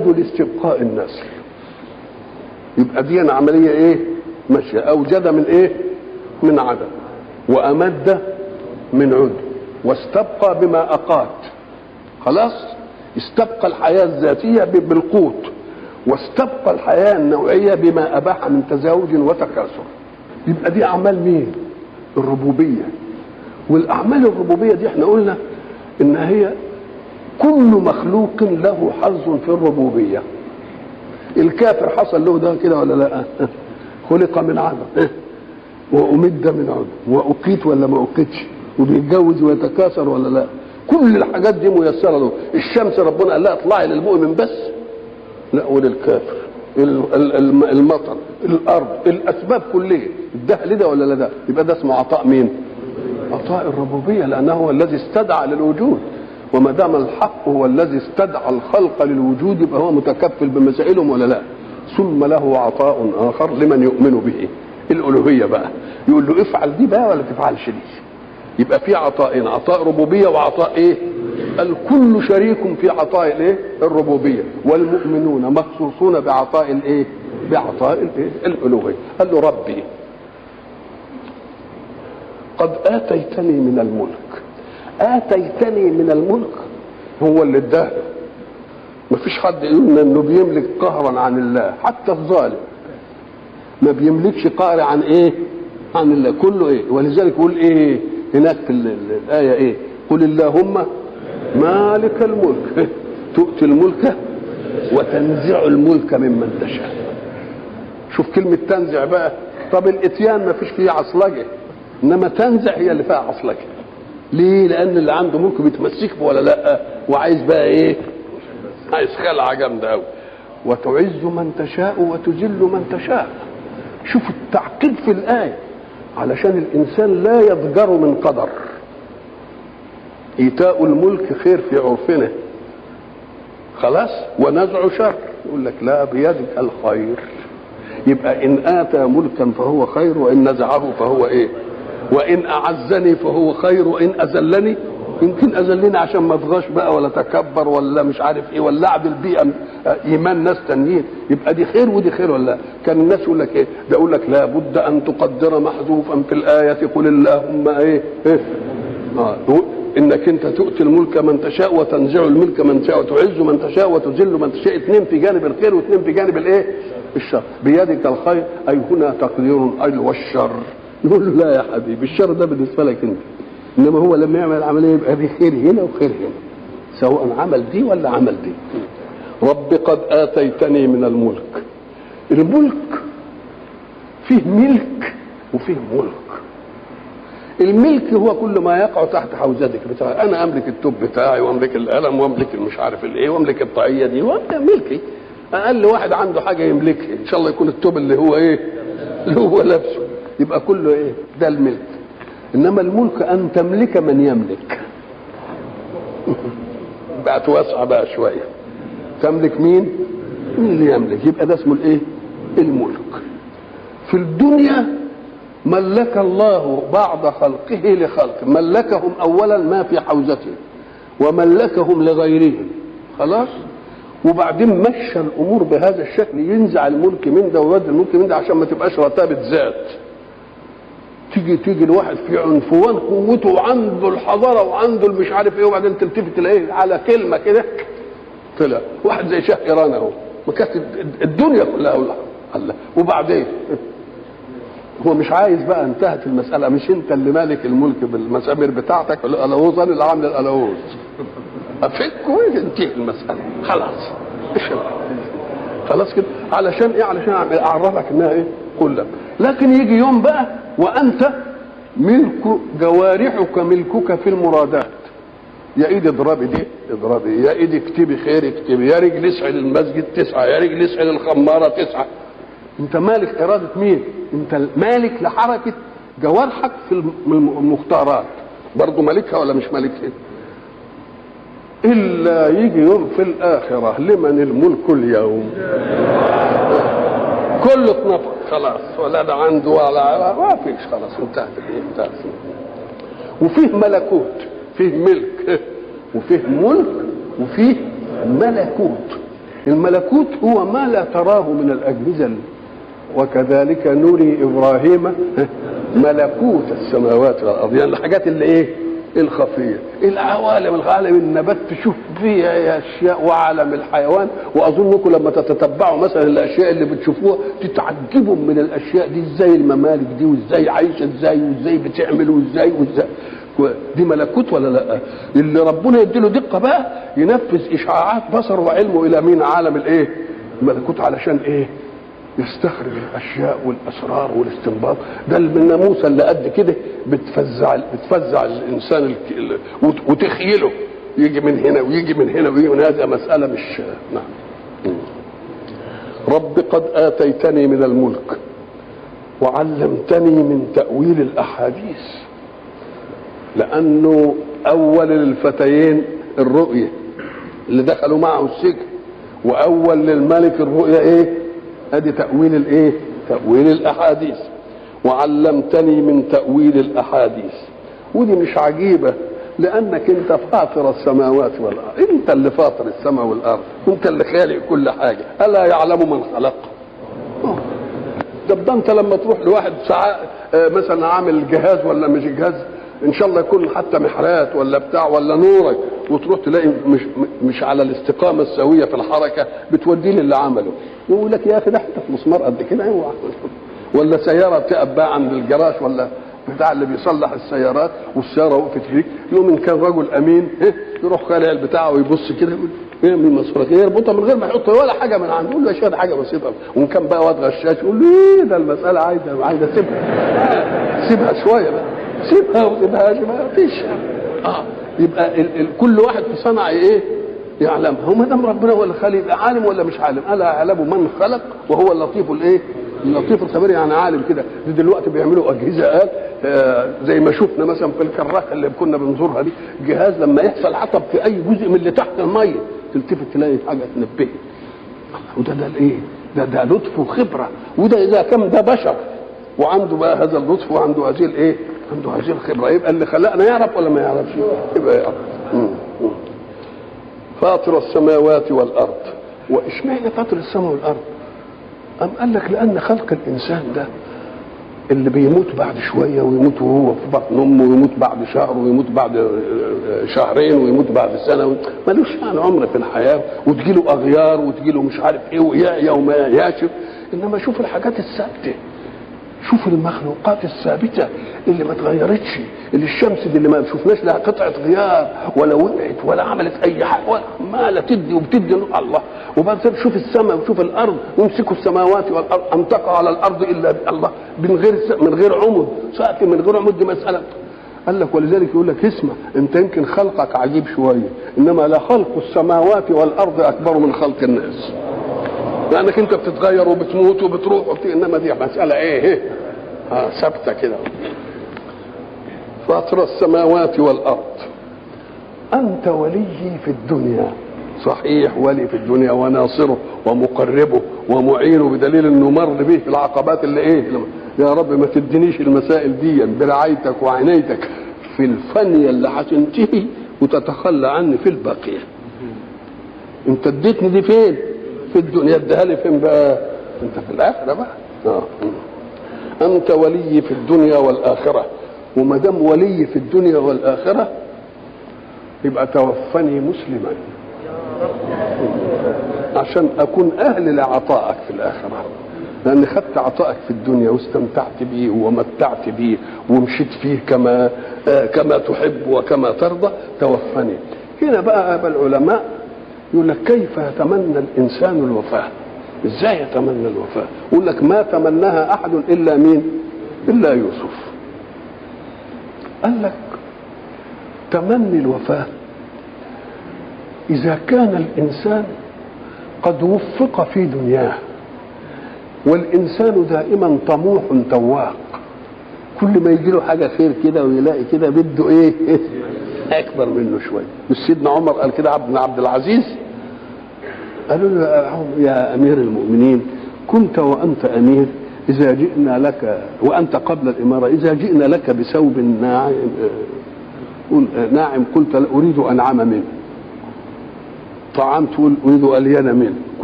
لاستبقاء النسل يبقى دي عمليه ايه ماشيه اوجد من ايه من عدم وامد من عدم واستبقى بما اقات خلاص استبقى الحياه الذاتيه بالقوت واستبقى الحياه النوعيه بما اباح من تزاوج وتكاثر يبقى دي اعمال مين الربوبيه والاعمال الربوبيه دي احنا قلنا ان هي كل مخلوق له حظ في الربوبيه الكافر حصل له ده كده ولا لا خلق من عدم وامد من عدم واقيت ولا ما اقيتش وبيتجوز ويتكاثر ولا لا كل الحاجات دي ميسره له الشمس ربنا قال لها اطلعي للمؤمن بس لا وللكافر المطر الارض الاسباب كلها اداها لده ولا لا ده يبقى ده اسمه عطاء مين عطاء الربوبيه لانه هو الذي استدعى للوجود وما دام الحق هو الذي استدعى الخلق للوجود يبقى هو متكفل بمسائلهم ولا لا ثم له عطاء اخر لمن يؤمن به الالوهيه بقى يقول له افعل دي بقى ولا تفعلش دي يبقى في عطاءين عطاء ربوبيه وعطاء ايه الكل شريك في عطاء الايه الربوبيه والمؤمنون مخصوصون بعطاء الايه بعطاء الايه الالوهيه قال له ربي قد اتيتني من الملك اتيتني من الملك هو اللي اداه ما فيش حد يقول انه بيملك قهرا عن الله حتى الظالم ما بيملكش قهر عن ايه عن الله كله ايه ولذلك يقول ايه هناك في الايه ايه قل اللهم مالك الملك تؤتي الملك وتنزع الملك ممن تشاء شوف كلمة تنزع بقى طب الاتيان ما فيش فيه عصلجة انما تنزع هي اللي فيها عصلجة ليه لان اللي عنده ملك بيتمسك به ولا لا وعايز بقى ايه عايز خلعة جامدة قوي وتعز من تشاء وتذل من تشاء شوف التعقيد في الآية علشان الإنسان لا يضجر من قدر إيتاء الملك خير في عرفنا خلاص ونزع شر يقول لك لا بيدك الخير يبقى إن آتى ملكا فهو خير وإن نزعه فهو إيه وإن أعزني فهو خير وإن أذلني يمكن أذلني عشان ما اطغاش بقى ولا تكبر ولا مش عارف ايه ولا اعدل بيئه ايمان ناس تانيين يبقى دي خير ودي خير ولا لا كان الناس يقول لك ايه ده يقول لك لابد ان تقدر محذوفا في الايه قل اللهم ايه, إيه؟ آه. انك انت تؤتي الملك من تشاء وتنزع الملك من تشاء وتعز من تشاء وتذل من تشاء اثنين في جانب الخير واثنين في جانب الايه الشر بيدك الخير اي هنا تقدير اي والشر نقول له لا يا حبيبي الشر ده بالنسبه لك انت انما هو لما يعمل العمليه يبقى دي خير هنا وخير هنا سواء عمل دي ولا عمل دي رب قد اتيتني من الملك الملك فيه ملك وفيه ملك الملك هو كل ما يقع تحت حوزتك بتاعي انا املك التوب بتاعي واملك القلم واملك المش عارف الايه واملك الطاقيه دي واملك ملكي اقل واحد عنده حاجه يملكها ان شاء الله يكون التوب اللي هو ايه اللي هو لابسه يبقى كله ايه ده الملك انما الملك ان تملك من يملك بقت واسعه بقى شويه تملك مين مين اللي يملك يبقى ده اسمه الايه الملك في الدنيا ملك الله بعض خلقه لخلق ملكهم اولا ما في حوزته وملكهم لغيرهم خلاص وبعدين مشى الامور بهذا الشكل ينزع الملك من ده ويودي الملك من ده عشان ما تبقاش رتابه ذات تيجي تيجي الواحد في عنفوان قوته وعنده الحضاره وعنده المش عارف ايه وبعدين تلتفت تلاقيه على كلمه كده طلع واحد زي شاه ايران اهو ما كانت الدنيا كلها الله وبعدين هو مش عايز بقى انتهت المساله مش انت اللي مالك الملك بالمسامير بتاعتك الالوز انا اللي عامل الالوز افك وتنتهي المساله خلاص خلاص كده علشان ايه علشان اعرفك انها ايه كلها لكن يجي يوم بقى وانت ملك جوارحك ملكك في المرادات يا ايد اضربي دي اضربي يا ايد اكتبي خير اكتبي يا رجل اسعي للمسجد تسعى يا رجل اسعي للخماره تسعى انت مالك اراده مين انت مالك لحركه جوارحك في المختارات برضه مالكها ولا مش مالكها الا يجي يوم في الاخره لمن الملك اليوم كله اتنفض خلاص ولا ده عنده ولا ما فيش خلاص انتهت انتهت وفيه ملكوت فيه ملك وفيه ملك وفيه ملكوت الملكوت هو ما لا تراه من الأجهزة وكذلك نري إبراهيم ملكوت السماوات والأرض يعني الحاجات اللي إيه الخفية العوالم العالم النبات تشوف فيها أشياء وعالم الحيوان وأظنكم لما تتتبعوا مثلا الأشياء اللي بتشوفوها تتعجبوا من الأشياء دي إزاي الممالك دي وإزاي عايشة إزاي وإزاي بتعمل وإزاي وإزاي دي ملكوت ولا لا اللي ربنا يديله دقة بقى ينفذ إشعاعات بصره وعلمه إلى مين عالم الإيه الملكوت علشان إيه يستخرج الاشياء والاسرار والاستنباط ده الناموسه اللي قد كده بتفزع بتفزع الانسان ال- وتخيله يجي من هنا ويجي من هنا ويجي من هذا مساله مش نعم رب قد اتيتني من الملك وعلمتني من تاويل الاحاديث لانه اول الفتيين الرؤيه اللي دخلوا معه السجن واول للملك الرؤيا ايه ادي تاويل الايه تاويل الاحاديث وعلمتني من تاويل الاحاديث ودي مش عجيبه لانك انت فاطر السماوات والارض انت اللي فاطر السماء والارض انت اللي خالق كل حاجه الا يعلم من خلق ده ده انت لما تروح لواحد ساعة آه، مثلا عامل جهاز ولا مش جهاز ان شاء الله يكون حتى محرات ولا بتاع ولا نورك وتروح تلاقي مش مش على الاستقامه السويه في الحركه بتوديه للي عمله يقول لك يا اخي ده حته مسمار قد كده أيوة. ولا سياره بتقف بقى عند الجراج ولا بتاع اللي بيصلح السيارات والسياره وقفت فيك يوم ان كان رجل امين إيه، يروح خالع البتاع ويبص كده يقول يعمل مسؤولك يربطها من غير ما يحط ولا حاجه من عنده يقول له يا شيخ ده حاجه بسيطه وان كان بقى واد غشاش يقول له ايه ده المساله عايزه عايزه سيبها سيبها شويه بقى سيبها وما سيبهاش ما فيش اه يبقى ال ال كل واحد في صنع ايه يعلمها هو ما دام ربنا هو اللي خالق يبقى عالم ولا مش عالم الا يعلم من خلق وهو اللطيف الايه اللطيف الخبير يعني عالم كده دي دلوقتي بيعملوا اجهزه قال آه زي ما شفنا مثلا في الكراكه اللي كنا بنزورها دي جهاز لما يحصل عطب في اي جزء من اللي تحت الميه تلتفت تلاقي حاجه تنبهك وده ده الايه ده ده لطف وخبره وده اذا كان ده بشر وعنده بقى هذا اللطف وعنده هذه الايه عنده هذه الخبره يبقى اللي خلقنا يعرف ولا ما يعرفش يبقى يعرف مم. مم. فاطر السماوات والارض واشمعنى فاطر السماء والارض أم قال لك لأن خلق الإنسان ده اللي بيموت بعد شوية ويموت وهو في بطن أمه ويموت بعد شهر ويموت بعد شهرين ويموت بعد سنة ملوش يعني عمر في الحياة وتجيله أغيار وتجيله مش عارف إيه ويعيا وما يعياش إنما شوف الحاجات الثابتة شوف المخلوقات الثابته اللي ما اتغيرتش اللي الشمس دي اللي ما شفناش لها قطعه غيار ولا وقعت ولا عملت اي حاجه ولا ما لا تدي وبتدي نور الله وبعدين شوف السماء وشوف الارض وامسكوا السماوات والارض ان تقع على الارض الا الله من غير من غير عمد سقف من غير عمد دي مساله قال لك ولذلك يقول لك اسمع انت يمكن خلقك عجيب شويه انما لخلق السماوات والارض اكبر من خلق الناس لانك انت بتتغير وبتموت وبتروح وبت... انما دي مساله ايه ايه آه ثابته كده فاطر السماوات والارض انت ولي في الدنيا صحيح ولي في الدنيا وناصره ومقربه ومعينه بدليل انه مر به العقبات اللي ايه يا رب ما تدينيش المسائل دي برعايتك وعنايتك في الفنية اللي هتنتهي وتتخلى عني في الباقيه انت اديتني دي فين في الدنيا اديها لي فين بقى انت في الاخره بقى آه. انت ولي في الدنيا والاخره وما دام ولي في الدنيا والاخره يبقى توفني مسلما عشان اكون اهل لعطائك في الاخره لان خدت عطائك في الدنيا واستمتعت به ومتعت به ومشيت فيه كما آه كما تحب وكما ترضى توفني هنا بقى ابا العلماء يقول لك كيف يتمنى الانسان الوفاه ازاي يتمنى الوفاه يقول لك ما تمناها احد الا مين الا يوسف قال لك تمني الوفاه اذا كان الانسان قد وفق في دنياه والانسان دائما طموح تواق كل ما يجي له حاجه خير كده ويلاقي كده بده ايه اكبر منه شويه مش سيدنا عمر قال كده عبد عبد العزيز قالوا له يا امير المؤمنين كنت وانت امير اذا جئنا لك وانت قبل الاماره اذا جئنا لك بثوب ناعم ناعم قلت اريد انعم منه طعام تقول اريد الين منه